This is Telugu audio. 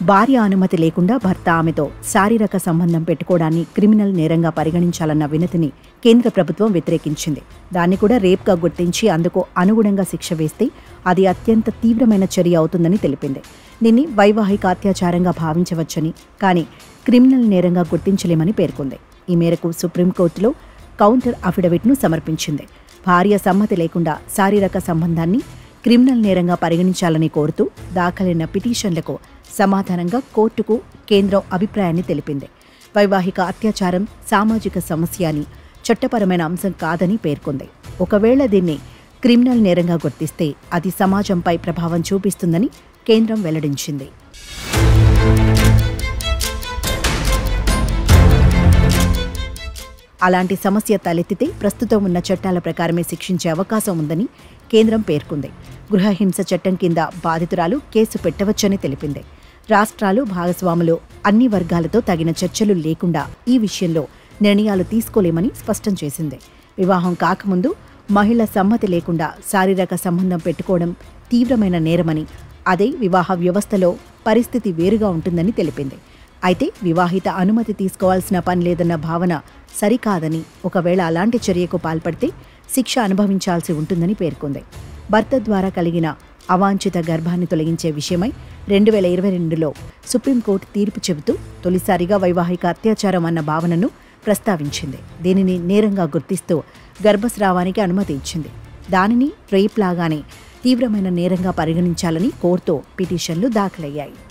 భార్య అనుమతి లేకుండా భర్త ఆమెతో శారీరక సంబంధం పెట్టుకోవడాన్ని క్రిమినల్ నేరంగా పరిగణించాలన్న వినతిని కేంద్ర ప్రభుత్వం వ్యతిరేకించింది దాన్ని కూడా రేప్గా గుర్తించి అందుకు అనుగుణంగా శిక్ష వేస్తే అది అత్యంత తీవ్రమైన చర్య అవుతుందని తెలిపింది దీన్ని వైవాహిక అత్యాచారంగా భావించవచ్చని కానీ క్రిమినల్ నేరంగా గుర్తించలేమని పేర్కొంది ఈ మేరకు సుప్రీంకోర్టులో కౌంటర్ అఫిడవిట్ను సమర్పించింది భార్య సమ్మతి లేకుండా శారీరక సంబంధాన్ని క్రిమినల్ నేరంగా పరిగణించాలని కోరుతూ దాఖలైన పిటిషన్లకు సమాధానంగా కోర్టుకు కేంద్రం అభిప్రాయాన్ని తెలిపింది వైవాహిక అత్యాచారం సామాజిక సమస్య అని చట్టపరమైన అంశం కాదని పేర్కొంది ఒకవేళ దీన్ని క్రిమినల్ నేరంగా గుర్తిస్తే అది సమాజంపై ప్రభావం చూపిస్తుందని కేంద్రం వెల్లడించింది అలాంటి సమస్య తలెత్తితే ప్రస్తుతం ఉన్న చట్టాల ప్రకారమే శిక్షించే అవకాశం ఉందని కేంద్రం పేర్కొంది గృహహింస చట్టం కింద బాధితురాలు కేసు పెట్టవచ్చని తెలిపింది రాష్ట్రాలు భాగస్వాములు అన్ని వర్గాలతో తగిన చర్చలు లేకుండా ఈ విషయంలో నిర్ణయాలు తీసుకోలేమని స్పష్టం చేసింది వివాహం కాకముందు మహిళ సమ్మతి లేకుండా శారీరక సంబంధం పెట్టుకోవడం తీవ్రమైన నేరమని అదే వివాహ వ్యవస్థలో పరిస్థితి వేరుగా ఉంటుందని తెలిపింది అయితే వివాహిత అనుమతి తీసుకోవాల్సిన పని లేదన్న భావన సరికాదని ఒకవేళ అలాంటి చర్యకు పాల్పడితే శిక్ష అనుభవించాల్సి ఉంటుందని పేర్కొంది భర్త ద్వారా కలిగిన అవాంఛిత గర్భాన్ని తొలగించే విషయమై రెండు వేల ఇరవై రెండులో సుప్రీంకోర్టు తీర్పు చెబుతూ తొలిసారిగా వైవాహిక అత్యాచారం అన్న భావనను ప్రస్తావించింది దీనిని నేరంగా గుర్తిస్తూ గర్భస్రావానికి అనుమతి ఇచ్చింది దానిని రేప్ లాగానే తీవ్రమైన నేరంగా పరిగణించాలని కోర్టుతో పిటిషన్లు దాఖలయ్యాయి